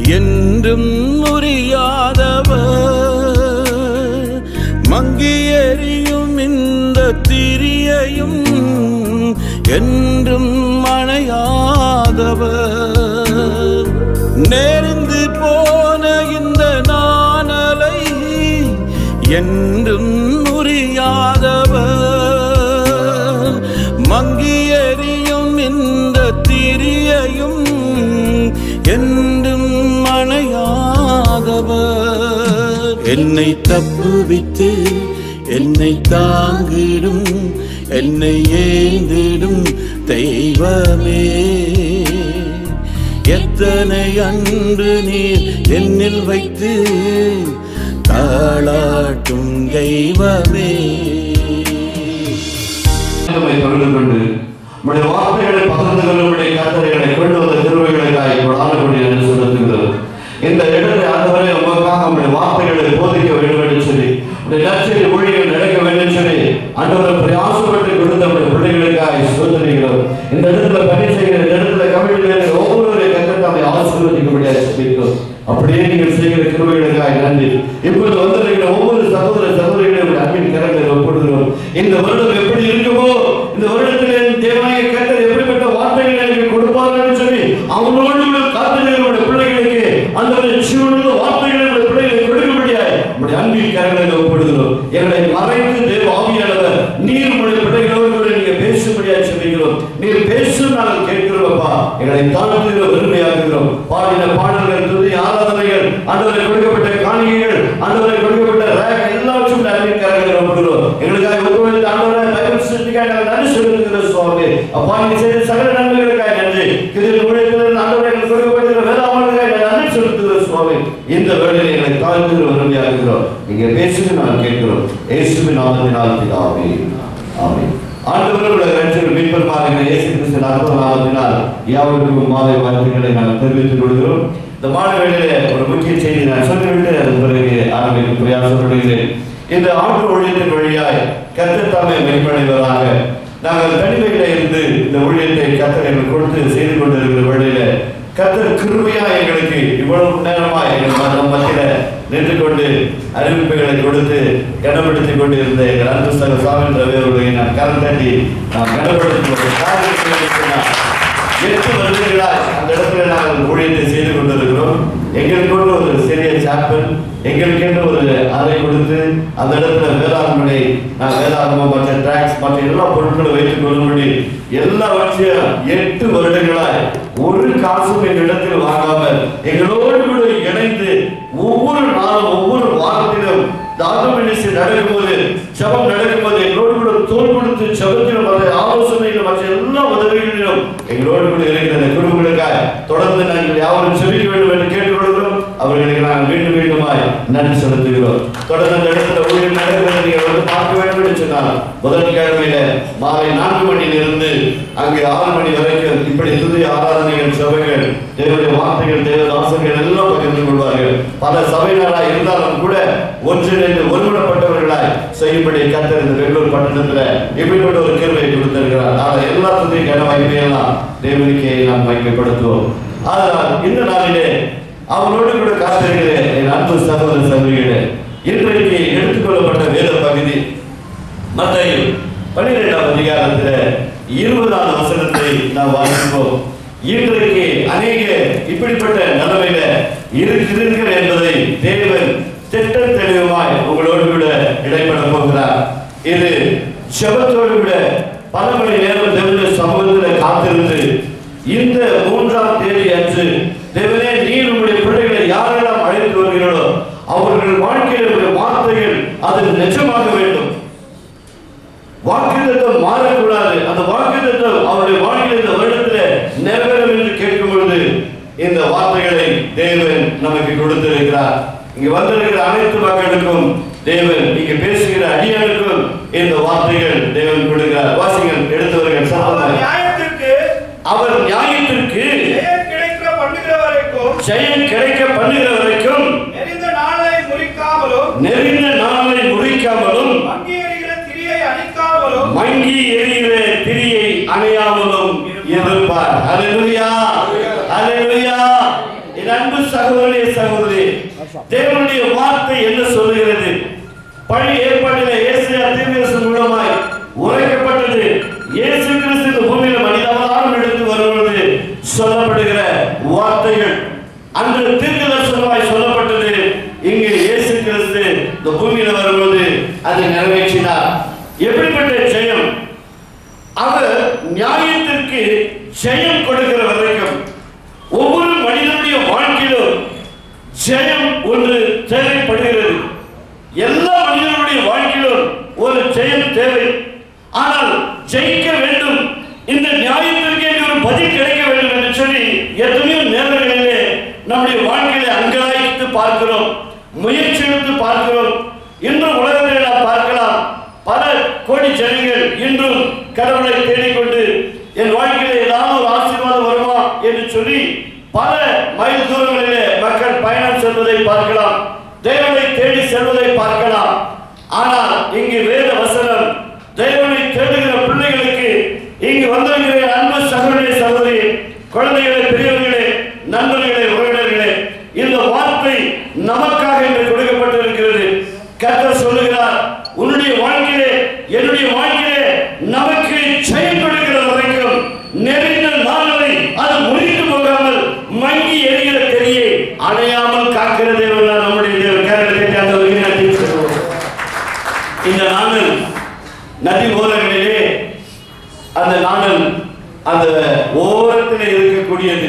என்றும் முறியாதவர் மங்கி எரியும் இந்த திரியையும் என்றும் அணையாதவர் நேர்ந்து போன இந்த நாணலை என்றும் முறியாதவர் மங்கி எரியும் இந்த திரியையும் என்றும் அணையாதவர் என்னை தப்புவித்து என்னை தாங்கிடும் என்னை ஏந்திடும் தெய்வமே எத்தனை அன்று நீர் என்னில் வைத்து தாளாட்டும் தெய்வமே நம்மை தொழுது கொண்டு உடைய வார்த்தைகளை பகிர்ந்து கொள்ளும்படி கட்டளைகளை கொண்டு வந்த திருவைகளுக்காய் கொடானபடி என்று செலுத்துகிறோம் இந்த இடத்தை ஆண்டவரை உங்களுக்காக உடைய வார்த்தைகளை போதிக்க வேண்டும் என்று சொல்லி உடைய நற்செய்தி ஊழியர்கள் நடக்க வேண்டும் என்று சொல்லி ஆண்டவரை பிரயாசப்பட்டு கொடுத்த உடைய பிள்ளைகளுக்காய் சோதனைகிறோம் இந்த இடத்துல பணி செய்கிற இந்த இடத்துல கமிட்டியில் இருக்கிற ஒவ்வொருவரையும் கத்தத்தாமை ஆசீர்வதிக்கும்படியாக சொல்லிக்கிறோம் அப்படியே நீங்கள் செய்கிற கிருபைகளுக்காய் நன்றி இப்பொழுது வந்திருக்கிற ஒவ்வொரு சகோதர சகோதரிகளையும் அன்பின் கரங்களை ஒப்பிடுகிறோம் இந்த வருடம் எப்படி இருக்குமோ இந்த வருடத்தில் என் தேவனாய கத்தர் எப்படிப்பட்ட வார்த்தைகளை எனக்கு கொடுப்பார்கள் சொல்லி அவனோடு கூட காத்திருக்கிற பிள்ளைகளுக்கு அந்த சீவனுள்ள வார்த்தைகளை உடைய பிள்ளைகளுக்கு கொடுக்கும்படியாய் உடைய அன்பின் கரங்களை ஒப்பிடுகிறோம் எங்களை மறைத்து தேவ ஆவியானவர் நீர் உடைய பிள்ளைகளோடு கூட நீங்க பேசும்படியாய் சொல்லுகிறோம் நீர் பேசும் நாங்கள் கேட்கிறோம் அப்பா எங்களை தாழ்த்துகிற பெருமையாக்குகிறோம் பாடின பாடல்கள் துதி ஆராதனைகள் ஆண்டவரை கொடுக்கப்பட்ட காணிகைகள் ஆண்டவரை கொடுக்கப்பட்ட ரேக் எல்லாவற்றும் அன்பின் கரங்களை ஒப்பிடுகிறோம் எங்களுக்காக ஒப்புழைத்த ஆண்டவரை பைபிள் சிருஷ்டிக்காக நாங்கள் நன்றி செலுத்துகிறோம் சுவாமி அப்பா நீ செய்த சகல நன்மைகளுக்காக நன்றி கிருதி ஊழியத்தில் ஆண்டவரை எங்களுக்கு கொடுக்கப்படுகிற வேதாமனுக்காக நாங்கள் நன்றி செலுத்துகிறோம் சுவாமி இந்த வேளையில் எங்களை தாழ்த்துகிற பெருமையாக்குகிறோம் நீங்க பேசுங்க நாங்கள் கேட்கிறோம் இயேசுவின் நாமத்தினால் பிதாவே ஆமென் ஆண்டவர்களுடைய ரட்சகர் மீட்பர் மாறுகிற இயேசு கிறிஸ்து அற்புத நாமத்தினால் யாவருக்கும் மாலை வாழ்த்துக்களை நான் தெரிவித்துக் கொள்கிறோம் இந்த மாலை வேளையிலே ஒரு முக்கிய செய்தி நான் சொல்லிவிட்டு அதன் பிறகு ஆரம்பிக்க பிரயாசப்படுகிறேன் இந்த ஆண்டு ஊழியத்தின் வழியாய் கத்தத்தாமை மெய்ப்படைவதாக நாங்கள் தனிமையில இருந்து இந்த ஊழியத்தை கத்தர் எங்களுக்கு கொடுத்து செய்து கொண்டிருக்கிற வேளையில கத்தர் கிருபையா எங்களுக்கு இவ்வளவு நேரமா எங்கள் ம- நம் மத்தியில நின்று கொண்டு அறிவிப்புகளை கொடுத்து கனப்படுத்திக் கொண்டு இருந்த எங்கள் அன்பு சக சுவாமி ரவி அவர்களை நான் கரம் தட்டி நான் கனப்படுத்திக் கொண்டு காரணம் என்ன சொன்னால், எட்டு வருடங்களாய் அந்த இடத்துல நாங்கள் ஊழியத்தை செய்து கொண்டிருக்கிறோம் எங்களுக்கு ஒரு சிறிய சாப்பல் எங்களுக்கென்று ஒரு அறை கொடுத்து அந்த இடத்துல வேளாண்மனை நான் வேளாண்மை மற்ற டிராக்ஸ் மற்ற எல்லா பொருட்களும் வைத்துக் கொள்ளும்படி எல்லாவற்றையும் எட்டு வருடங்களாய் ஒரு காசும் எங்களிடத்தில் வாங்காமல் எங்களோடு கூட இணைந்து ஒவ்வொரு நாளும் ஒவ்வொரு வாரத்திலும் டாக்குமெண்ட்ஸ் நடக்கும்போது ஜபம் நடக்கும்போது எங்களோடு கூட தோல் கொடுத்து ஜபத்திலும் மற்ற ஆலோசனைகளும் மற்ற எல்லா உதவிகளிலும் எங்களோடு கூட இருக்கிற அந்த குடும்பங்களுக்காக தொடர்ந்து நாங்கள் யாவரும் செபிக்க வேண்டும் என்று கேட்டுக்கொள்கிறோம் அவர்களுக்கு நாங்கள் மீண்டும் மீண்டுமாய் நன்றி செலுத்துகிறோம் தொடர்ந்து அந்த இடத்துல ஊழியர் நடக்கிறது நீங்கள் வந்து பார்க்க வேண்டும் என்று சொன்னால் முதல் கிழமையில மாலை நான்கு மணியிலிருந்து அங்கு ஆறு மணி வரைக்கும் இப்படி துதி ஆராதனைகள் சபைகள் தேவனுடைய வார்த்தைகள் தேவதாசர்கள் எல்லாம் பகிர்ந்து கொள்வார்கள் பல சபையினராய் இருந்தாலும் கூட ஒன்றிணைந்து ஒருங்கிடப்பட்டவர்களாய் செய்யும்படி கத்தர் இந்த வெள்ளூர் பட்டணத்துல இப்படிப்பட்ட ஒரு கேள்வியை கொடுத்திருக்கிறார் அதை எல்லா துதி கனவாய்ப்பையெல்லாம் தேவனுக்கே நாம் மைமைப்படுத்துவோம் ஆனால் இந்த நாளிலே அவனோடு கூட காத்திருக்கிறேன் என் அன்பு சகோதர சகோதரிகளே இன்றைக்கு எடுத்துக்கொள்ளப்பட்ட வேத பகுதி மத்திய பன்னிரெண்டாம் அதிகாரத்தில் இருபதாம் வசனத்தை நாம் வாசிப்போம் இன்றைக்கு அநேக இப்படிப்பட்ட நிலைமையில இருக்கிறீர்கள் என்பதை தேவன் திட்ட தெளிவுமாய் உங்களோடு கூட இடைப்பட போகிறார் இது செபத்தோடு கூட பல மணி நேரம் தேவனுடைய சமூகத்தில் காத்திருந்து இந்த மூன்றாம் தேதி அன்று தேவனே நீர் உங்களுடைய பிள்ளைகளை யாரெல்லாம் அழைத்து வருகிறீர்களோ அவர்கள் வாழ்க்கையில் உள்ள வார்த்தைகள் அது நிஜமாக வேண்டும் வாக்குத்தத்தம் மாறக்கூடாது அந்த வாக்குத்தத்தம் அவருடைய வாழ்க்கையில் இந்த வருடத்தில் நிறைவேறும் என்று கேட்கும் பொழுது இந்த வார்த்தைகளை தேவன் நமக்கு கொடுத்திருக்கிறார் இங்க வந்திருக்கிற அனைத்து மக்களுக்கும் தேவன் இங்க பேசுகிற அடியாருக்கும் இந்த வார்த்தைகள் தேவன் கொடுக்கிறார் வாசிகள் எடுத்தவர்கள் அவர் சம்பந்தம் நியாயத்திற்கு அவர் நியாயத்திற்கு ஜெயம் கிடைக்கிற பண்ணுகிற வரைக்கும் ஜெயம் கிடைக்க பண்ணுகிற வரைக்கும் நெறிந்த நாளை முறிக்காமலும் நெருங்கின நாளை முடிக்காமலும் மங்கி எறிகிற திரியை அணிக்காமலும் மங்கி எரிகிற திரியை அணையாமலும் இருப்பார் அல்லேலூயா அல்லேலூயா என் அன்பு சகோதரனே சகோதரி தேவனுடைய வார்த்தை என்ன சொல்லுகிறது பழைய ஏற்பாட்டிலே இயேசுயா தீர்க்கதரிசனம் மூலமாய் உரைக்கப்பட்டது இயேசு கிறிஸ்து இந்த பூமியில மனிதாவதாரம் எடுத்து வருவது சொல்லப்படுகிற வார்த்தைகள் அன்று தீர்க்கதரிசனமாய் சொல்லப்பட்டது இங்கு இயேசு கிறிஸ்து இந்த பூமியில வரும்போது அதை நிறைவேற்றினார் எப்படிப்பட்ட ஜெயம் அவர் நியாயத்திற்கு ஜெயம் கொடுக்கிற வரைக்கும் ஒவ்வொரு மனிதனுடைய வாழ்க்கையிலும் ஜெயம் ஒன்று தேவைப்படுகிறது எல்லா மனிதனுடைய வாழ்க்கையிலும் ஒரு ஜெயம் தேவை ஆனால் ஜெயிக்க வேண்டும் இந்த நியாயத்திற்கு என்று ஒரு பதில் கிடைக்க வேண்டும் என்று சொல்லி எத்தனையோ நேரங்களிலே நம்முடைய வாழ்க்கையில அங்கலாய்த்து பார்க்கிறோம் முயற்சி எடுத்து பார்க்கிறோம் இன்றும் உலகத்தில் நாம் பார்க்கலாம் பல கோடி ஜனங்கள் இன்றும் கடவுளை தேடிக்கொண்டு என் வாழ்க்கையில ஏதாவது ஒரு ஆசீர்வாதம் வருமா என்று சொல்லி பல மைல் தூரங்களிலே மக்கள் பயணம் செல்வதை பார்க்கலாம் தேவனை தேடி செல்வதை பார்க்கலாம் ஆனால் இங்கு வேத வசனம் தேவனை தேடுகிற பிள்ளைகளுக்கு இங்கு வந்திருக்கிற அன்பு சகோதரி சகோதரி குழந்தைகளே பெரியவர்களே நண்பர்களே உறவினர்களே இந்த வார்த்தை நமக்காக இன்று கொடுக்கப்பட்டிருக்கிறது கர்த்தர் சொல்லுகிறார் உன்னுடைய வாழ்க்கையிலே என்னுடைய வாழ்க்கையிலே நமக்கு ஜெயம் கொடுக்கிற வரைக்கும் நெருங்கின நாளை அது முறித்து போகாமல் மங்கி எரிகிற தெரியை அடையாமல் காக்கிற தேவன் தான் நம்முடைய தேவன் கரங்களை அந்த ஒரு நன்றி சொல்லுவோம் இந்த நாங்கள் நதி ஓரங்களிலே அந்த நாணல் அந்த ஓரத்தில் இருக்கக்கூடியது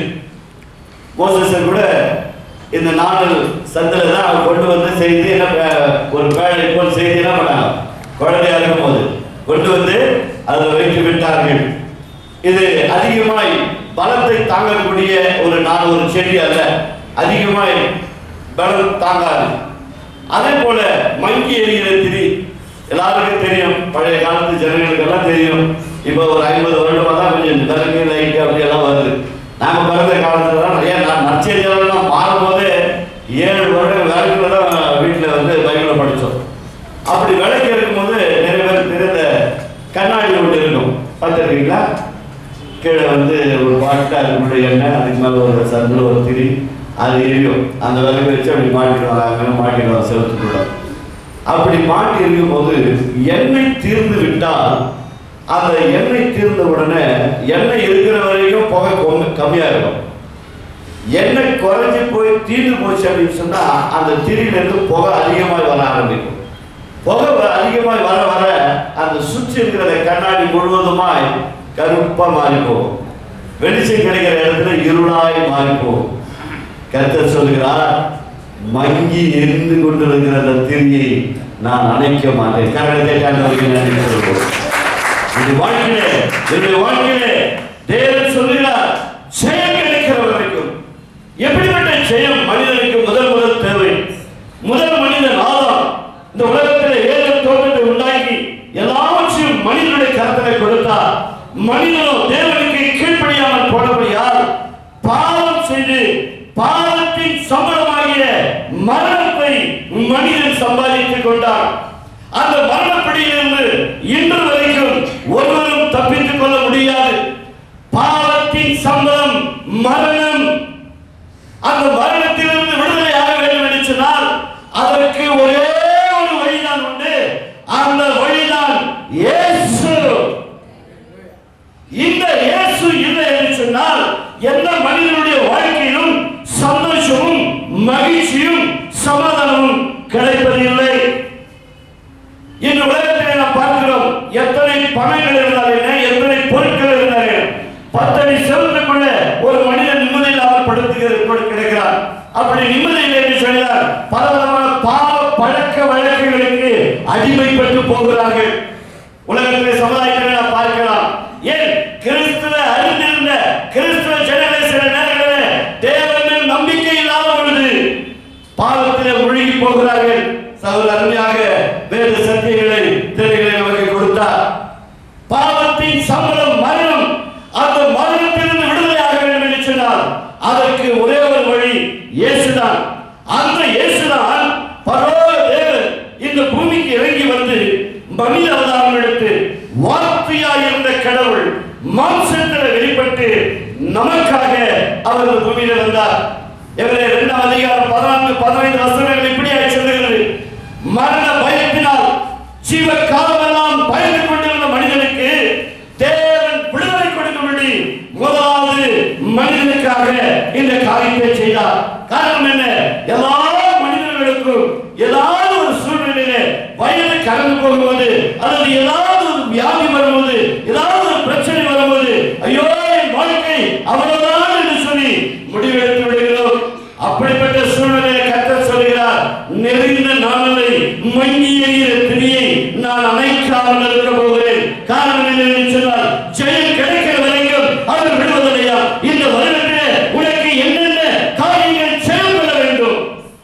மோசஸ் கூட இந்த நாணல் சந்தில தான் அவங்க கொண்டு வந்து செய்து என்ன ப- ஒரு பேழை போல் செய்து என்ன பண்ணாங்க குழந்தையா இருக்கும் போது கொண்டு வந்து அதில் வைத்து விட்டார்கள் இது அதிகமாய் பலத்தை தாங்கக்கூடிய ஒரு நாள் ஒரு செடி அல்ல அதிகமாய் பலம் தாங்காது அதே போல மங்கி எரிகிற திரி எல்லாருக்கும் தெரியும் பழைய காலத்து ஜனங்களுக்கெல்லாம் தெரியும் இப்போ ஒரு ஐம்பது வருடமா தான் கொஞ்சம் விலங்கு லைட் அப்படி எல்லாம் வருது நாம பிறந்த காலத்துல தான் நிறைய ந- நற்செய்தியெல்லாம் மாறும்போது ஏழு வருடம் விளக்குல தான் வீட்டில் வந்து பைபிளை படித்தோம் அப்படி விளக்கு இருக்கும்போது நிறைய பேர் தெரிந்த கண்ணாடி ஒன்று இருக்கும் பார்த்துருக்கீங்களா கீழே வந்து ஒரு பாட்டு அதுக்குள்ள எண்ணெய் அதுக்கு மேலே ஒரு சந்தில் ஒரு திரி அது எரியும் அந்த விளக்கு வச்சு அப்படி மாட்டிடுவாங்க அங்கே மாட்டிடுவாங்க செவத்துக்குள்ள அப்படி மாட்டி இருக்கும்போது எண்ணெய் தீர்ந்து விட்டால் அந்த எண்ணெய் தீர்ந்த உடனே எண்ணெய் இருக்கிற வரைக்கும் புகை கொம்மி கம்மியா இருக்கும் எண்ணெய் குறைஞ்சு போய் தீர்ந்து போச்சு அப்படின்னு சொன்னா அந்த திரியிலிருந்து புகை அதிகமாய் வர ஆரம்பிக்கும் புகை வ- அதிகமாய் வர வர அந்த சுற்றி இருக்கிற கண்ணாடி முழுவதுமாய் கருப்பா மாறி போகும் வெளிச்சம் கிடைக்கிற இடத்துல இருளாய் மாறி போகும் கர்த்தர் சொல்கிறார் மங்கி எரிந்து கொண்டிருக்கிற அந்த திரியை நான் அணைக்க மாட்டேன் கரடத்தை காண்டவருக்கு நன்றி சொல்வோம் இது வாழ்க்கையிலே என்னுடைய வாழ்க்கையிலே தேவன் சொல்லுகிறார் ஜெயம் கிடைக்கிற வரைக்கும் எப்படிப்பட்ட ஜெயம் மனிதனுக்கு முதல் முதல் தேவை முதல் மனிதன் ஆதாம் இந்த உலகத்தில் ஏழு தோட்டத்தை உண்டாக்கி எல்லாவற்றையும் மனிதனுடைய கருத்தனை கொடுத்தார் மனிதனோ தேவனுக்கு கீழ்ப்படியாமல் போனபடியால் பாவம் செய்து பாவத்தின் சம்பளமாகிய மரணத்தை மனிதன் சம்பாதித்துக் கொண்டான் அந்த மரணப்படியிலிருந்து இன்று வரைக்கும் ஒருவரும் தப்பித்துக் கொள்ள முடியாது பாவத்தின் சம்பளம் மரணம் அந்த மரணத்திலிருந்து விடுதலையாக வேண்டும் என்று சொன்னால் அதற்கு ஒரே ஒரு வழிதான் உண்டு அந்த வழிதான் இயேசு இந்த இயேசு இல்லை என்று சொன்னால் எந்த மனிதனுடைய வாழ்க்கையிலும் சந்தோஷமும் மகிழ்ச்சியும் சமாதானமும் கிடைப்பதில்லை இன்று உலகத்தில் நாம் பார்க்கிறோம் எத்தனை பணங்கள் இருந்தால் என்ன எத்தனை பொருட்கள் இருந்தால் என்ன பத்தடி செவத்துக்குள்ள ஒரு மனிதன் நிம்மதி இல்லாமல் படுத்துகிறது படு- கிடக்கிறார் அப்படி நிம்மதி இல்லை என்று சொன்னார் பலவிதமான பாவ பழக்க வழக்குகளுக்கு அடிமைப்பட்டு போகிறார்கள் உலகத்திலே சமுதாயத்தில் நாம் பார்க்கலாம் ஏன் கிறிஸ்துவ அறிந்திருந்த கிறிஸ்துவ ஜனங்களை சில நேரங்களில் தேவன் மேல் நம்பிக்கை இல்லாத பொழுது பாவத்திலே முழுகி போகிறார்கள் சகோதர அருமையாக வேறு சத்தியங்களை திரைகளை நமக்கு கொடுத்தார் பாவத்தின் சம்பளம் மரணம் அந்த மரணத்திலிருந்து விடுதலையாக வேண்டும் என்று சொன்னால் அதற்கு ஒரே ஒரு வழி இயேசுதான் அந்த இயேசுதான் பரலோக தேவன் இந்த பூமிக்கு இறங்கி வந்து மனித அவதாரம் எடுத்து வார்த்தையாய் இருந்த கடவுள் மாம்சத்தில் வெளிப்பட்டு நமக்காக அவர் இந்த பூமியில வந்தார் அதிகாரம் பதினான்கு பதினைந்து வசனங்கள் இப்படியாக சொல்லுகிறது மரண பயத்தினால் ஜீவ காலமெல்லாம் பயந்து கொண்டிருந்த மனிதனுக்கு தேவன் விடுதலை கொடுக்கும்படி முதலாவது மனிதனுக்காக இந்த காரியத்தை செய்தார் காரணம் என்ன எல்லா மனிதர்களுக்கும் ஏதாவது ஒரு சூழ்நிலையில வயது கடந்து போகும்போது அல்லது ஏதாவது ஒரு வியாதி வரும்போது ஏதாவது ஒரு பிரச்சனை வரும்போது ஐயோ என் வாழ்க்கை அவ்வளவுதான் என்று சொல்லி முடிவெடுத்து விடுகிறோம் அப்படிப்பட்ட சூழ்நிலையை கத்த சொல்கிறார் நெறிந்த நாமலை மங்கி எறிகிற திரியை நான் அணைக்காமல் இருக்க போகிறேன் காரணம் என்னவென்று சொன்னால் ஜெயம் கிடைக்கிற வரைக்கும் அவர் விடுவதில்லையா இந்த வருடத்திலே உனக்கு என்னென்ன காரியங்கள் செயல்பட வேண்டும்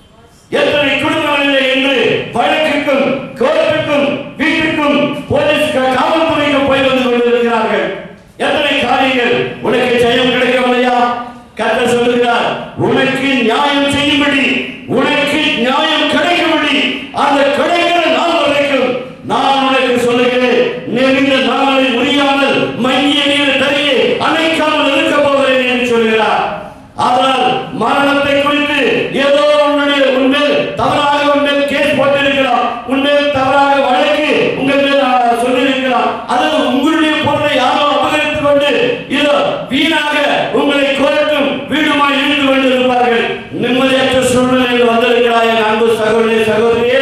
எத்தனை குடும்பங்களிலே என்று வழக்குக்கும் கோர்ட்டுக்கும் வீட்டுக்கும் போலீஸ் கா- காவல்துறைக்கும் போய் வந்து கொண்டிருக்கிறார்கள் எத்தனை காரியங்கள் உனக்கு ஜெயம் கிடைக்கவில்லையா கத்த சொல்லுகிறார் உனக்கு நியாயம் செய்யும்படி உனக்கு நியாயம் கிடைக்கும்படி அந்த கிடைக்கிற நாள் வரைக்கும் நான் உனக்கு சொல்லுகிறேன் நெருங்கிய நாளை முடியாமல் மங்கிய நீர் தரையை அணைக்காமல் இருக்க போகிறேன் என்று சொல்கிறார் ஆனால் மரணத்தை குறித்து ஏதோ உன்னுடைய உன்மேல் தவறாக உன்மேல் கேஸ் போட்டிருக்கலாம் உன்மேல் தவறாக வழக்கு உங்கள் மேல் ஆ, சொல்லியிருக்கலாம் அல்லது உங்களுடைய பொருளை யாரோ அபகரித்துக் கொண்டு இதோ வீணாக உங்களை கோரட்டும் வீடுமாய் இழுத்து கொண்டு இருப்பார்கள் நிம்மதியற்ற சூழ்நிலையில் வந்திருக்கிறாய் என் அன்பு சகோதரி சகோதரியே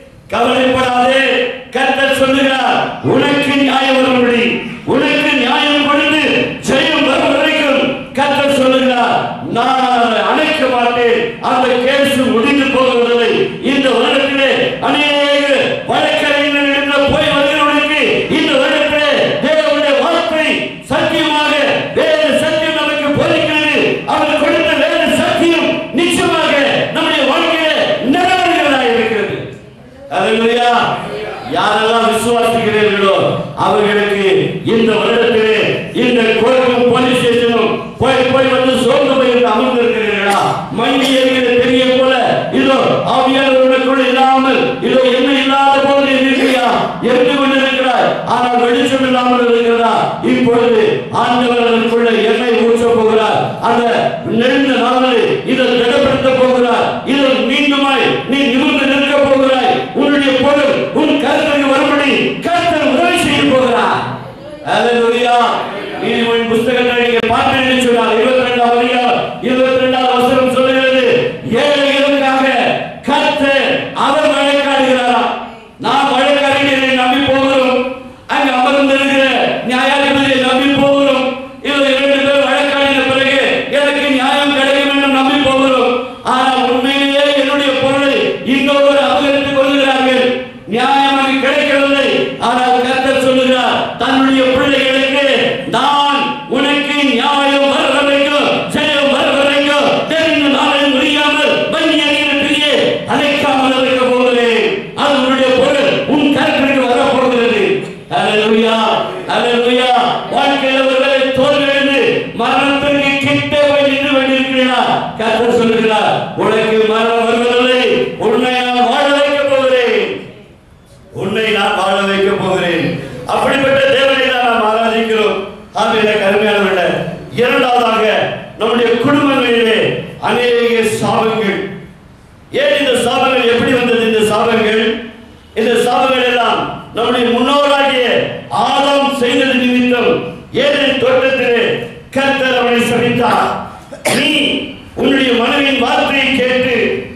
கவலைப்படாதே கர்த்தர் சொல்லுகிறார் உனக்கு நியாயம் வரும்படி உனக்கு நியாயம் கொடுத்து ஜெயம் வரும் வரைக்கும் கர்த்தர் சொல்லுகிறார் நான் அதை அணைக்க மாட்டேன் அந்த கேஸ் முடிந்து போவதில்லை இந்த வருடத்திலே அநேக வழக்கறிஞர்களிடம் போய் வருகிறவர்களுக்கு இந்த வருடத்திலே தேவனுடைய வார்த்தை சத்தியமாக வேறு சத்தியம் நமக்கு போதிக்கிறது அவர் கொடுத்த வேறு சத்தியம் நிச்சயமாக நம்முடைய வாழ்க்கையிலே நிறைவேறுகிறதா இருக்கிறது அல்லேலூயா யாரெல்லாம் விசுவாசிக்கிறீர்களோ அவர்களுக்கு இந்த வருடத்திலே இந்த கோயிலும் போலீஸ் ஸ்டேஷனும் போய் போய் வந்து சோர்ந்து போய் அமர்ந்திருக்கிறீர்களா மங்கி எறிகிற தெரிய போல இதோ ஆவியானவர்களுக்குள் இல்லாமல் இதோ என்ன இல்லாத போது இருக்கிறியா எரிந்து கொண்டிருக்கிறாய் ஆனால் வெளிச்சம் இல்லாமல் இருக்கிறதா இப்பொழுது ஆண்டவர்களுக்குள்ள எண்ணெய் ஊற்ற போகிறார் அந்த நெருந்த நாளில் இதை திடப்படுத்த போகிறார் இதில் மீண்டுமாய் நீ நிமிர்ந்து நிற்க போகிறாய் உன்னுடைய பொருள் உன் கருத்துக்கு வரும்படி கர்த்தர் உதவி செய்ய போகிறார் அல்லேலூயா நீதிமொழி புஸ்தகத்தை நீங்க பார்த்தீங்கன்னு சொன்னால் இருபத்தி ரெண்டாம் அதிகாரம் இருபத்தி ரெண்டாம் வசனம் சொல்லுகிறது ஏழைகளுக்காக கர்த்தர் அவர் வழக்காடுகிறாரா நாம் வழக்கறிஞரை நம்பி போகிறோம் அங்க அமர்ந்திருக்கிற நியாயாதிபதியை நம்பி போகிறோம் இது இரண்டு பேர் வழக்காடின பிறகு எனக்கு நியாயம் கிடைக்கும் என்று நம்பி போகிறோம் ஆனால் உண்மையிலேயே என்னுடைய பொருளை இன்னொரு அபகரித்துக் கொள்கிறார்கள் நியாயம் அங்கு கிடைக்கவில்லை ஆனால் கர்த்தர் சொல்லுகிறார் தன்னுடைய பிள்ளைகளுக்கு நான் உனக்கு நியாயம் வர வரைக்கும் ஜெயம் வர வரைக்கும் தெரிந்த நாளை முடியாமல் வங்கி அணியிலே அழைக்காமல் இருக்க போகிறேன் அது உன்னுடைய பொருள் உன் கருத்துக்கு வர போகிறது அல்லேலூயா அல்லேலூயா வாழ்க்கையில் ஒருவேளை தோல்வியடைந்து மரணத்திற்கு கிட்ட போய் நின்று கொண்டிருக்கிறீர்களா கர்த்தர் சொல்லுகிறார் உனக்கு மரணம் வருவதில்லை உன்னை நான் வாழ வைக்க போகிறேன் உன்னை நான் வாழ வைக்க போகிறேன் அப்படிப்பட்ட தேவனை தான் நாம் ஆராதிக்கிறோம் ஆகிய கருமையானவர்கள இரண்டாவதாக நம்முடைய குடும்பங்களிலே அநேக சாபங்கள் ஏன் இந்த சாபங்கள் எப்படி வந்தது இந்த சாபங்கள் இந்த சாபங்கள் எல்லாம் நம்முடைய முன்னோராகிய ஆதாம் செய்தது நிமித்தம் ஏதேன் தோட்டத்திலே கர்த்தர் அவனை சபித்தார் நீ உன்னுடைய மனைவியின் வார்த்தையை கேட்டு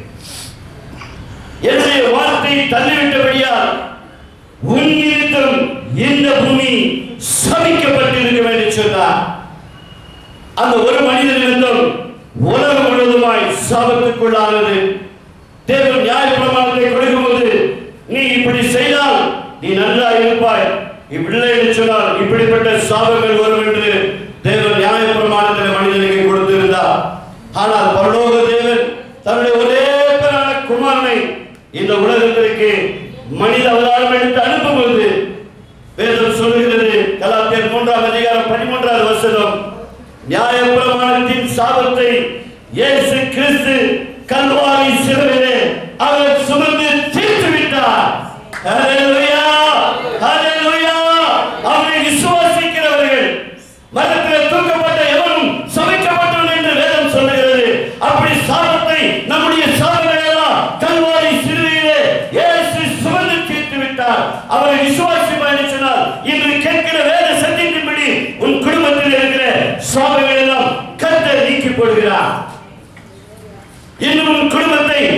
என்னுடைய வார்த்தையை தள்ளிவிட்டபடியால் உன் நிமித்தம் இந்த பூமி சபிக்கப்பட்டிருக்க வேண்டும் சொன்னார் அந்த ஒரு மனித நிமித்தம் உலகம் முழுவதுமாய் சாபத்துக்குள்ளானது தேவன் நியாய பிரமாணத்தை கொடுக்கும்போது நீ இப்படி செய்தால் நீ நல்லா இருப்பாய் இப்படில்லை என்று சொன்னால் இப்படிப்பட்ட சாபங்கள் வரும் என்று தேவன் நியாய பிரமாணத்தில் மனிதனுக்கு கொடுத்திருந்தார் ஆனால் பரலோக தேவன் தன்னுடைய ஒரே பேரான குமாரனை இந்த உலகத்திற்கு மனித அவதாரம் எடுத்து அனுப்பும்போது வேதம் சொல்லுகிறது கலாத்தியர் மூன்றாம் அதிகாரம் பதிமூன்றாவது வசனம் நியாயப்பிரமாணத்தின் சாபத்தை இயேசு கிறிஸ்து கல்வாரி சிலுவையிலே அவர் சுமந்து தீர்த்து விட்டார் ஹalleluya ஹalleluya அவரை விசுவாசிக்கிறவர்கள் மரத்தில் தூக்கப்பட்ட எவனும் சமைக்கப்பட்டவன் என்று வேதம் சொல்லுகிறது அப்படி சாபத்தை நம்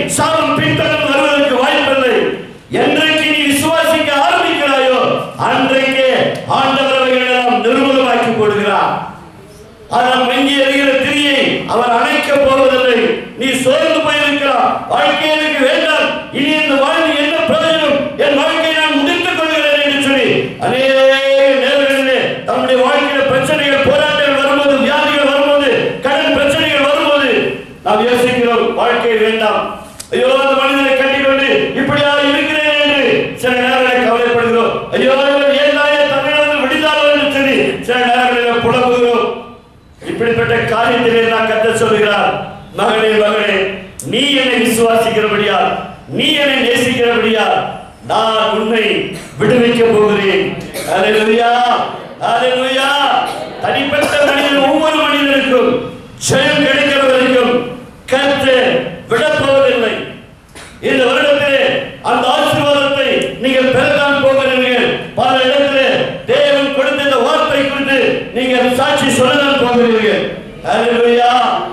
சாபம் பின்தொடர்ந்து வருவதற்கு வாய்ப்பில்லை என்றைக்கு நீ விசுவாசிக்க ஆரம்பிக்கிறாயோ அன்றைக்கே ஆண்டவர் அவைகளெல்லாம் நிர்மூலமாக்கி போடுகிறார் ஆனால் மங்கி எறிகிற திரியை அவர் அணைக்கப் போவதில்லை நீ சோர்ந்து போயிருக்கிறார் வாழ்க்கை எனக்கு வேண்டாம் இனி இந்த வாழ்வு என்ன பிரயோஜனம் என் வாழ்க்கையை நான் முடித்துக் கொள்கிறேன் என்று சொல்லி அநேக நேரங்களிலே தம்முடைய வாழ்க்கையில பிரச்சனைகள் போராட்டங்கள் வரும்போது வியாதிகள் வரும்போது கடன் பிரச்சனைகள் வரும்போது நாம் யோசிக்கிறோம் வாழ்க்கை வேண்டாம் ஐயோ அந்த மனிதனை கட்டிக்கொண்டு இப்படியா இருக்கிறேன் என்று சில நேரங்களில் கவலைப்படுகிறோம் ஐயோ இவர் ஏன் தாயே தமிழர்கள் விடுதாரோ என்று சொல்லி சில நேரங்களில் புலம்புகிறோம் இப்படிப்பட்ட காரியத்திலே நான் கத்த சொல்லுகிறார் மகனே மகனே நீ என்னை விசுவாசிக்கிறபடியால் நீ என்னை நேசிக்கிறபடியால் நான் உன்னை விடுவிக்க போகிறேன் அல்லேலூயா அல்லேலூயா தனிப்பட்ட மனிதன் ஒவ்வொரு மனிதனுக்கும் ஜெயம் கிடைக்கிற வரைக்கும் கத்து விடப்போவதில்லை இந்த வருடத்திலே அந்த ஆசீர்வாதத்தை நீங்கள் பெறத்தான் போகிறீர்கள் பல இடத்திலே தேவன் கொடுத்த இந்த வார்த்தை குறித்து நீங்கள் சாட்சி சொல்லத்தான் போகிறீர்கள் ஹalleluya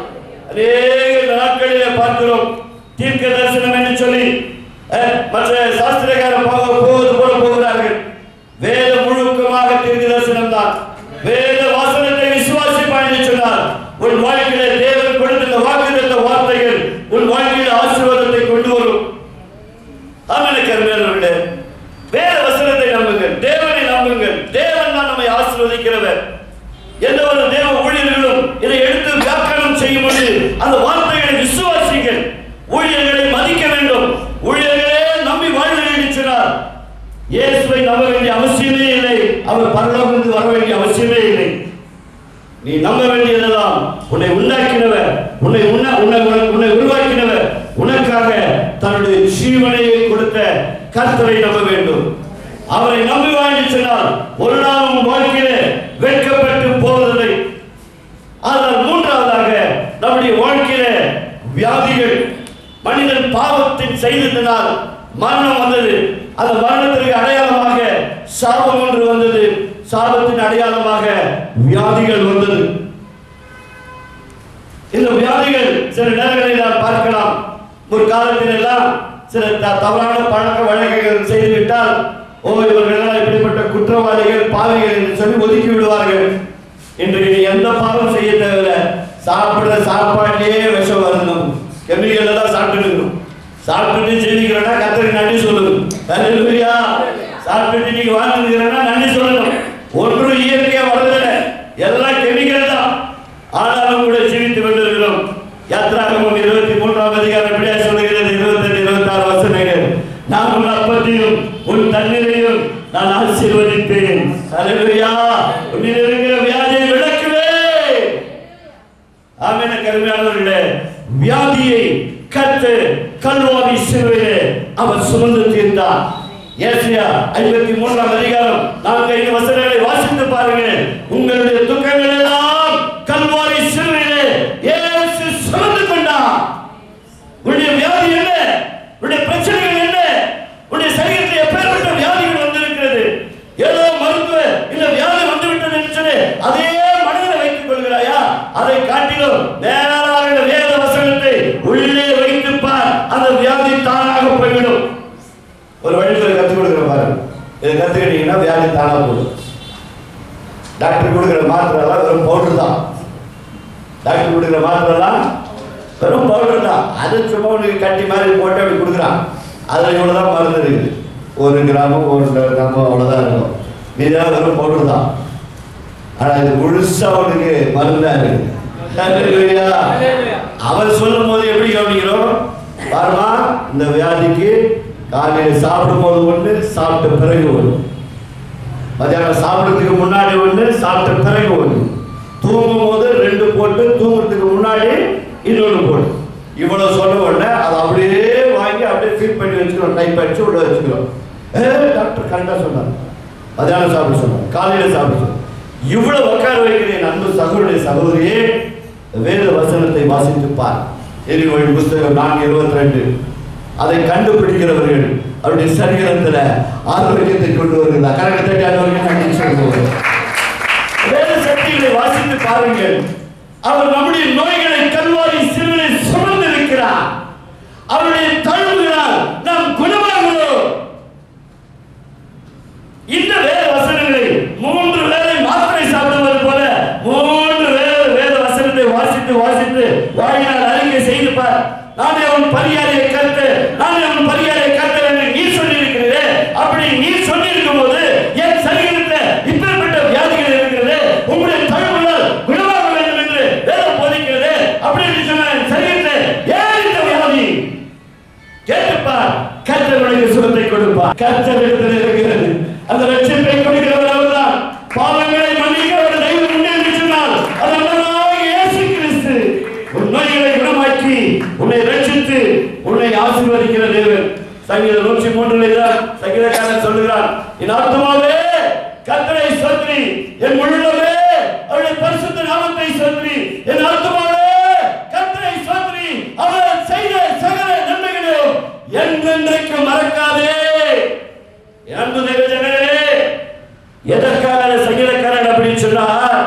அநேக நாட்களிலே பார்க்கிறோம் தீர்க்க தரிசனம் என்று சொல்லி அஹ், மற்ற சாஸ்திரக்காரர் போக போவது போல போகிறார்கள் வேத முழுக்கமாக தீர்க்க தரிசனம் தான் வேத வாசனத்தை விசுவாசிப்பாய் என்று சொன்னார் உன் வாழ்க்கையில தேவன் கொடுத்த இந்த வாக்குத்த வார்த்தைகள் உன் வாழ்க்கையில ஆசீர்வாதத்தை கொண்டு வரும் ஆமென் கருமையானவர்களே வேத வசனத்தை நம்புங்கள் தேவனை நம்புங்கள் தேவன் தான் நம்மை ஆசீர்வதிக்கிறவர் எந்த ஒரு தேவ ஊழியர்களும் இதை எடுத்து வியாக்கரணம் செய்யும் பொழுது அந்த வார்த்தைகளை விசுவாசிங்கள் ஊழியர்களை மதிக்க வேண்டும் ஊழியர்களே நம்பி வாழ்வுகள் என்று சொன்னார் இயேசுவை நம்ப வேண்டிய அவசியமே இல்லை அவர் பரலோகத்துக்கு வர வேண்டிய அவசியமே இல்லை நீ நம்ப வேண்டியதெல்லாம் உன்னை உண்டாக்கினவர் உன்னை உன்ன- உன்னை உன்னை உருவாக்கினவர் உனக்காக தன்னுடைய ஜீவனையை கொடுத்த கர்த்தரை நம்ப வேண்டும் அவரை நம்புவாய் என்று சொன்னால் ஒரு நாள் உன் வாழ்க்கையிலே வெட்கப்பட்டு போவதில்லை ஆனால் மூன்றாவதாக நம்முடைய வாழ்க்கையில வியாதிகள் மனிதன் பாவத்தின் செய்ததினால் மரணம் வந்தது அந்த மரணத்திற்கு அடையாளமாக சாபம் ஒன்று வந்தது சாபத்தின் அடையாளமாக வியாதிகள் வந்தது இந்த வியாதிகள் சில நேரங்களில் நாம் பார்க்கலாம் ஒரு காலத்தில் எல்லாம் சில த- தவறான பழக்க வழக்கங்கள் செய்துவிட்டால் ஓ இவர்கள் எல்லாம் இப்படிப்பட்ட குற்றவாளிகள் பாவிகள் என்று சொல்லி ஒதுக்கி விடுவார்கள் இன்றைக்கு நீ எந்த பாவம் செய்ய தேவையில்ல சாப்பிடுற சாப்பாட்டிலேயே விஷம் வரணும் கெமிக்கல் எல்லாம் சாப்பிட்டுக்கணும் சாப்பிட்டுட்டு ஜெயிக்கிறனா கத்தருக்கு நன்றி சொல்லணும் ஹalleluya சாப்பிட்டுட்டு நீங்க வாழ்ந்துக்கிறனா நன்றி சொல்லணும் ஒன்றும் இயற்கையா வரதில்லை எல்லாம் கெமிக்கல் தான் ஆனாலும் கூட ஜீவித்து கொண்டிருக்கிறோம் யாத்ராகமம் இருபத்தி மூன்றாம் அதிகாரம் எப்படியா சொல்லுகிறது இருபத்தெட்டு இருபத்தி ஆறு வசனங்கள் நான் உன் அப்பத்தையும் உன் தண்ணீரையும் நான் ஆசீர்வதிப்பேன் ஹalleluya உன்னில் இருக்கிற வியாதியை விளக்குவேன் ஆமென் கருமையானவர்களே வியாதியை கத்து கல்வாரி சிலுவையிலே அவர் சுமந்து தீர்த்தார் ஏசியா ஐம்பத்தி மூன்றாம் அதிகாரம் நான்கு ஐந்து வசனங்களை வாசித்து பாருங்கள் உங்களுடைய துக்கங்கள் எல்லாம் கல்வாரி சிலுவையிலே இயேசு சுமந்து கொண்டார் உன்னுடைய வியாதி என்ன உன்னுடைய பிரச்சனைகள் என்ன உன்னுடைய சரீரத்தில் எப்பேற்பட்ட வியாதிகள் வந்திருக்கிறது ஏதோ மருத்துவ இல்ல வியாதி வந்து விட்டது என்று சொல்லி அதே மனதில் வைத்துக் கொள்கிறாயா அதை காட்டிலும் நேராக இந்த வேத வசனத்தை உள்ளே வைத்து பார் அந்த வியாதி தானாக போய்விடும் ஒரு வழிமுறை கற்றுக் கொடுக்குற பாருங்க இதை கத்துக்கிட்டீங்கன்னா வியாதி தானா போடும் டாக்டர் கொடுக்குற மாத்திரை எல்லாம் வெறும் பவுடர் தான் டாக்டர் கொடுக்குற மாத்திரைலாம் வெறும் பவுடர் தான் அது சும்மா உனக்கு கட்டி மாதிரி போட்டு அப்படி கொடுக்குறான் அதில் இவ்வளோ தான் மருந்து இருக்குது ஒரு கிராமம் ஒரு கிராமம் அவ்வளோதான் இருக்கும் இதெல்லாம் வெறும் பவுடர் தான் ஆனால் இது முழுசா உனக்கு மருந்தா இருக்கு ஹalleluya. அவர் சொல்லும் போது எப்படி கவனிக்கிறோம் பாருமா இந்த வியாதிக்கு காலையில் சாப்பிடும் போது ஒன்று சாப்பிட்ட பிறகு ஒன்று மத்தியானம் சாப்பிடுறதுக்கு முன்னாடி ஒன்று சாப்பிட்ட பிறகு ஒன்று தூங்கும் போது ரெண்டு போட்டு தூங்குறதுக்கு முன்னாடி இன்னொன்று போட்டு இவ்வளவு சொன்ன உடனே அதை அப்படியே வாங்கி அப்படியே ஃபீட் பண்ணி வச்சுக்கிறோம் டைப் அடிச்சு உள்ள வச்சுக்கிறோம் ஏ டாக்டர் கரெக்டாக சொன்னார் மத்தியானம் சாப்பிட சொன்னார் காலையில் சாப்பிட சொன்னார் இவ்வளவு உட்கார வைக்கிறேன் அன்பு சகோதரிய சகோதரியே வேத வசனத்தை வாசித்து பார் எரிவழி புஸ்தகம் நான்கு இருபத்தி ரெண்டு அதை கண்டுபிடிக்கிறவர்கள் அவருடைய சரீரத்துல ஆரோக்கியத்தை கொண்டு வருகிறார் கரகத்தை தட்டி ஆரோக்கியம் நன்றி சொல்லுவோம் வேத சக்திகளை வாசித்து பாருங்கள் அவர் நம்முடைய நோய்களை கல்வாரி சிறுவை சுமந்திருக்கிறார் அவருடைய தழும்புகளால் நாம் குணமாகிறோம் இந்த வேத வசனங்களை மூன்று வேளை மாத்திரை சாப்பிடுவது போல மூன்று வேத வேத வசனத்தை வாசித்து வாசித்து வாயினால் அறிக்கை செய்து பார் நானே உன் பரியாரியை கருத்து நானே உன் பரியாரியை கருத்து என்று நீ சொல்லியிருக்கிறீரே அப்படி நீ சொல்லியிருக்கும் போது என் சரீரத்தில் இப்பேற்பட்ட வியாதிகள் இருக்கிறது உங்களுடைய தழுவுகள் குணமாக வேண்டும் என்று வேதம் போதிக்கிறது அப்படி என்று சொன்ன என் சரீரத்தில் ஏன் இந்த வியாதி கேட்டுப்பார் கர்த்தர் உனக்கு சுகத்தை கொடுப்பார் கர்த்தர் இடத்தில் இருக்கிறது அந்த ரட்சிப்பை கொடுக்கிறவர் அவர்தான் பாவங்களை மன்னிக்கிறவர் தெய்வம் உண்டு என்று சொன்னால் அது அவராக இயேசு கிறிஸ்து உன் நோய்களை குணமாக்கி உன்னை ரட்சித்து உன்னை ஆசீர்வதிக்கிற தேவன் சங்கீதம் நூற்றி மூன்றுல தான் சங்கீதக்காரன் சொல்லுகிறான் என் ஆத்மாவே கர்த்தரை சொத்ரி என் உள்ளமே அவருடைய பரிசுத்த நாமத்தை சொத்ரி என் ஆத்மாவே கர்த்தரை சொத்ரி அவர் செய்த சகல நன்மைகளையும் என்றென்றைக்கு மறக்காதே அன்பு தெய்வ ஜனங்களே எதற்காக சங்கீதக்காரன் அப்படின்னு சொன்னா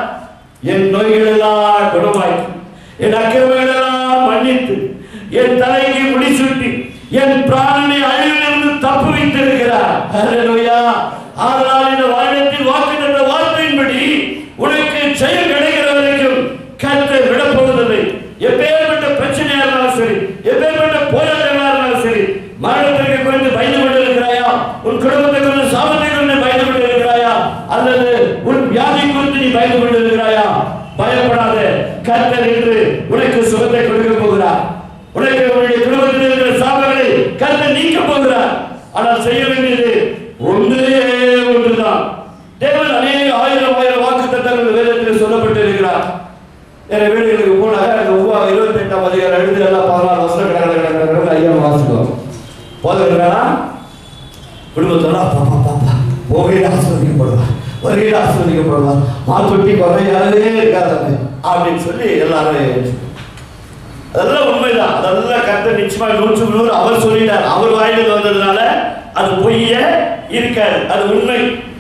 என் நோய்கள் எல்லாம் குணமாக்கி என் அக்கிரமங்கள் எல்லாம் மன்னித்து என் தலைக்கு முடிசூட்டி என் பிராணனை அழிவிலிருந்து தப்பு வைத்திருக்கிறார் ஹalleluya ஆதலால் இந்த வருடத்தில் வாக்கு தந்த வார்த்தையின்படி உனக்கு செயல் கிடைக்கிற வரைக்கும் கர்த்தர் விடப்போவதில்லை எப்பேற்பட்ட பிரச்சனையா இருந்தாலும் சரி எப்பேற்பட்ட போராட்டங்களா இருந்தாலும் சரி மரணத்திற்கு குறித்து பயந்து கொண்டிருக்கிறாயா உன் குடும்பத்தை குறித்து சாபத்தை குறித்து பயந்து கொண்டிருக்கிறாயா அல்லது உன் வியாதி குறித்து நீ பயந்து கொண்டிருக்கிறாயா பயப்படாத கர்த்தர் என்று உனக்கு சுகத்தை கொடுக்க போகிறார் உனக்கு உன்னுடைய குடும்பத்தில் இருக்கிற சாபங்களை கர்த்தர் நீக்க போகிறார் ஆனால் செய்ய வேண்டியது ஒன்றே ஒன்றுதான் தேவன் அநேக ஆயிரம் ஆயிரம் வாக்கு தத்தங்கள் வேதத்தில் சொல்லப்பட்டு இருக்கிறார் வேற வீடுகளுக்கு போனாங்க அந்த ஒவ்வொரு இருபத்தி எட்டாம் அதிகாரம் எழுதி எல்லாம் பதினாலு வருஷம் கிடக்கிற ஐயா வாசிக்கும் போதுங்களா குடும்பத்தோட பாப்பா பாப்பா போகையில் ஆஸ்வதிக்கப்படுவா வருகையில் ஆஸ்வதிக்கப்படுவா மாத்தொட்டி குறையாதே இருக்காது அப்படின்னு சொல்லி எல்லாரும் அதெல்லாம் உண்மைதான் அதெல்லாம் கர்த்தர் நிச்சயமா நூற்றுக்கு நூறு அவர் சொல்லிட்டார் அவர் வாயிலிருந்து வந்ததுனால அது பொய்ய இருக்காது அது உண்மை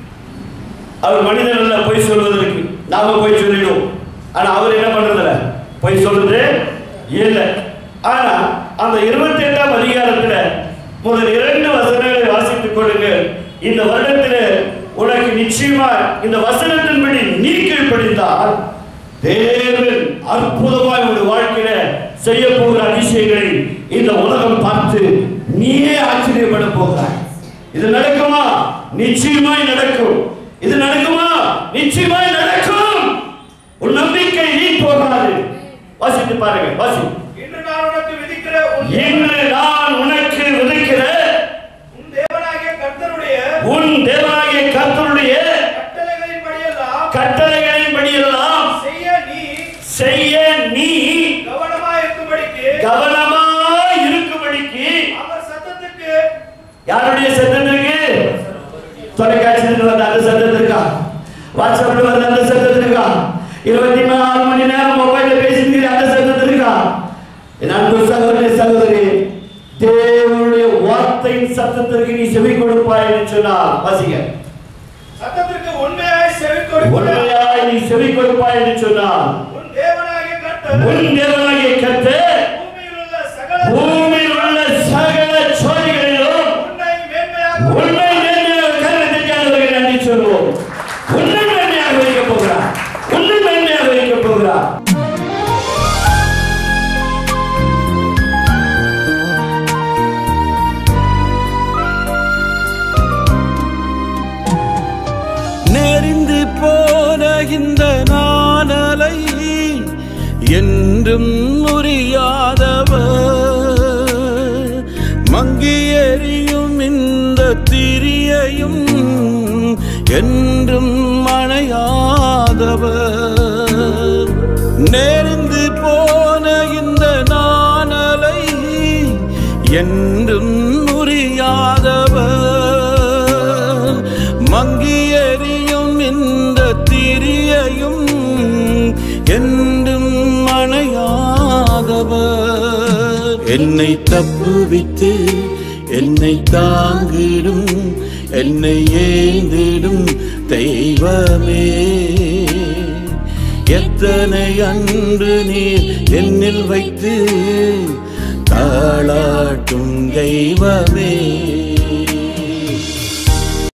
அவர் மனிதர்கள பொய் சொல்வதற்கு நாம போய் சொல்லிடுவோம் ஆனா அவர் என்ன பண்றதில்ல பொய் சொல்றது இல்லை ஆனா அந்த இருபத்தி எட்டாம் அதிகாரத்துல முதல் இரண்டு வசனங்களை வாசித்துக் கொள்ளுங்க இந்த வருடத்துல உனக்கு நிச்சயமா இந்த வசனத்தின்படி நீ கீழ்ப்படிந்தால் தேவன் அற்புதமாய் ஒரு வாழ்க்கையில செய்ய போகிற அதிசயங்களை இந்த உலகம் பார்த்து நீயே ஆச்சரியப்பட போகிறாய் இது நடக்குமா நிச்சயமாய் நடக்கும் இது நடக்குமா நிச்சயமாய் நடக்கும் உன் நம்பிக்கை நீ போகாது வாசித்து பாருங்க வாசி இன்று நான் உனக்கு விதிக்கிற உன் இன்று நான் உனக்கு விதிக்கிற உன் தேவனாகிய கர்த்தருடைய உன் தேவனாகிய கர்த்தருடைய கட்டளைகளின்படியெல்லாம் கட்டளைகளின்படியெல்லாம் செய்ய நீ செய்ய நீ கவனமாயிருக்கும்படிக்கு கவனமாய் இருக்கும்படிக்கு அவர் சத்தத்துக்கு யாருடைய சத்தத்திற்கு தொலைக்காட்சியில் வந்த அந்த சத்தத்திற்கா வாட்ஸ்அப்ல வந்த அந்த சத்தத்திற்கா இருபத்தி நாலு மணி நேரம் மொபைல்ல பேசிட்டு அந்த சத்தத்திற்கா என் அன்பு சகோதரி சகோதரி தேவனுடைய வார்த்தையின் சத்தத்திற்கு நீ செவி கொடுப்பாய் என்று சொன்னார் வாசிங்க சத்தத்திற்கு உண்மையாய் செவி கொடுக்கிற உண்மையாய் நீ செவி கொடுப்பாய் என்று சொன்னார் உன் தேவனாகிய கர்த்தர் உன் தேவனாகிய கர்த்தர் பூமியில் உள்ள சகல பூமியில் உள்ள சகல சோழிகளிலும் உன்னை மேன்மையாக உன்னை மேன்மையாக கருத்திக்காதவர்கள் நன்றி சொல்வோம் உன்னை மேன்மையாக வைக்க போகிறார் உன்னை மேன்மையாக வைக்க போகிறார் நெறிந்து போன இந்த நாணலை என்றும் முறியாதவர் மங்கி எறியும் இந்த திரியையும் என்றும் அணையாதவர் நெறிந்து போன இந்த நாணலை என்றும் முறியாதவர் மங்கி எறியும் இந்த திரியையும் என்றும் அணையாதவர் என்னை தப்புவித்து என்னை தாங்கிடும் என்னை ஏந்திடும் தெய்வமே எத்தனை அன்று நீர் என்னில் வைத்து தாளாட்டும் தெய்வமே